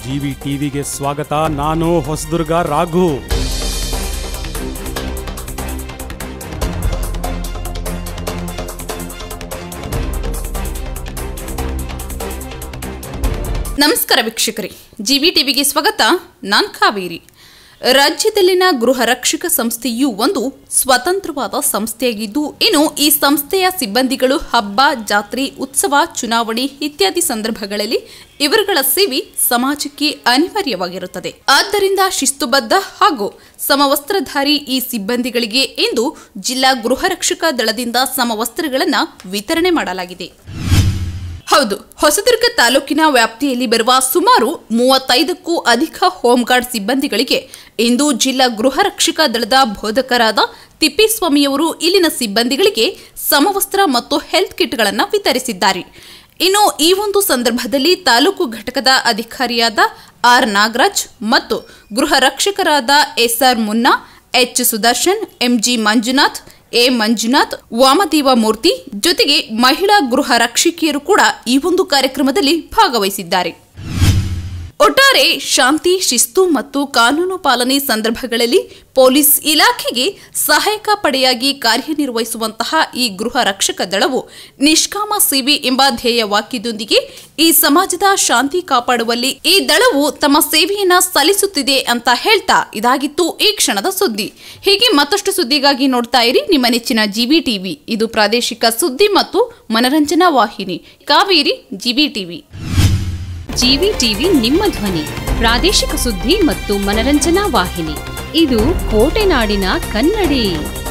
GV ಟಿವಿಗೆ ಸ್ವಾಗತ ನಾನು ಹೊಸದುರ್ಗ ರಾಘು ನಮಸ್ಕಾರ ವೀಕ್ಷಕರೇ ಜಿವಿ ಟಿವಿಗೆ ಸ್ವಾಗತ ನಾನ್ ಕಾವೇರಿ ರಾಜ್ಯದಲ್ಲಿನ ಗೃಹ ರಕ್ಷಕ ಸಂಸ್ಥೆಯು ಒಂದು ಸ್ವತಂತ್ರವಾದ ಸಂಸ್ಥೆಯಾಗಿದ್ದು ಇನ್ನು ಈ ಸಂಸ್ಥೆಯ ಸಿಬ್ಬಂದಿಗಳು ಹಬ್ಬ ಜಾತ್ರೆ ಉತ್ಸವ ಚುನಾವಣೆ ಇತ್ಯಾದಿ ಸಂದರ್ಭಗಳಲ್ಲಿ ಇವರುಗಳ ಸೇವೆ ಸಮಾಜಕ್ಕೆ ಅನಿವಾರ್ಯವಾಗಿರುತ್ತದೆ ಆದ್ದರಿಂದ ಶಿಸ್ತುಬದ್ಧ ಹಾಗೂ ಸಮವಸ್ತ್ರಧಾರಿ ಈ ಸಿಬ್ಬಂದಿಗಳಿಗೆ ಇಂದು ಜಿಲ್ಲಾ ಗೃಹ ರಕ್ಷಕ ದಳದಿಂದ ಸಮವಸ್ತ್ರಗಳನ್ನು ವಿತರಣೆ ಮಾಡಲಾಗಿದೆ ಹೌದು ಹೊಸದುರ್ಗ ತಾಲೂಕಿನ ವ್ಯಾಪ್ತಿಯಲ್ಲಿ ಬರುವ ಸುಮಾರು ಮೂವತ್ತೈದಕ್ಕೂ ಅಧಿಕ ಹೋಂಗಾರ್ಡ್ ಸಿಬ್ಬಂದಿಗಳಿಗೆ ಇಂದು ಜಿಲ್ಲಾ ಗೃಹ ರಕ್ಷಕ ದಳದ ಬೋಧಕರಾದ ತಿಪ್ಪೇಸ್ವಾಮಿಯವರು ಇಲ್ಲಿನ ಸಿಬ್ಬಂದಿಗಳಿಗೆ ಸಮವಸ್ತ್ರ ಮತ್ತು ಹೆಲ್ತ್ ಕಿಟ್ಗಳನ್ನು ವಿತರಿಸಿದ್ದಾರೆ ಇನ್ನು ಈ ಒಂದು ಸಂದರ್ಭದಲ್ಲಿ ತಾಲೂಕು ಘಟಕದ ಅಧಿಕಾರಿಯಾದ ಆರ್ ನಾಗರಾಜ್ ಮತ್ತು ಗೃಹ ರಕ್ಷಕರಾದ SR Munna H Sudarshan MG Manjunath A Manjunath Vamadeva Murthy ಜೊತೆಗೆ ಮಹಿಳಾ ಗೃಹ ರಕ್ಷಕಿಯರು ಕೂಡ ಈ ಒಂದು ಕಾರ್ಯಕ್ರಮದಲ್ಲಿ ಭಾಗವಹಿಸಿದ್ದಾರೆ ಒಟ್ಟಾರೆ ಶಾಂತಿ ಶಿಸ್ತು ಮತ್ತು ಕಾನೂನು ಪಾಲನೆ ಸಂದರ್ಭಗಳಲ್ಲಿ ಪೊಲೀಸ್ ಇಲಾಖೆಗೆ ಸಹಾಯಕ ಪಡೆಯಾಗಿ ಕಾರ್ಯನಿರ್ವಹಿಸುವಂತಹ ಈ ಗೃಹ ರಕ್ಷಕ ದಳವು ನಿಷ್ಕಾಮ ಸೇವೆ ಎಂಬ ಧ್ಯೇಯ ವಾಕ್ಯದೊಂದಿಗೆ ಈ ಸಮಾಜದ ಶಾಂತಿ ಕಾಪಾಡುವಲ್ಲಿ ಈ ದಳವು ತಮ್ಮ ಸೇವೆಯನ್ನ ಸಲ್ಲಿಸುತ್ತಿದೆ ಅಂತ ಹೇಳ್ತಾ ಇದಾಗಿತ್ತು ಈ ಕ್ಷಣದ ಸುದ್ದಿ ಹೀಗೆ ಮತ್ತಷ್ಟು ಸುದ್ದಿಗಾಗಿ ನೋಡ್ತಾ ಇರಿ ನಿಮ್ಮ ನೆಚ್ಚಿನ ಜಿಬಿ ಟಿವಿ ಇದು ಪ್ರಾದೇಶಿಕ ಸುದ್ದಿ ಮತ್ತು ಮನರಂಜನಾ ವಾಹಿನಿ Kaveri GB TV GV TV ನಿಮ್ಮ ಧ್ವನಿ ಪ್ರಾದೇಶಿಕ ಸುದ್ದಿ ಮತ್ತು ಮನರಂಜನಾ ವಾಹಿನಿ ಇದು ಕೋಟೆನಾಡಿನ ಕನ್ನಡಿ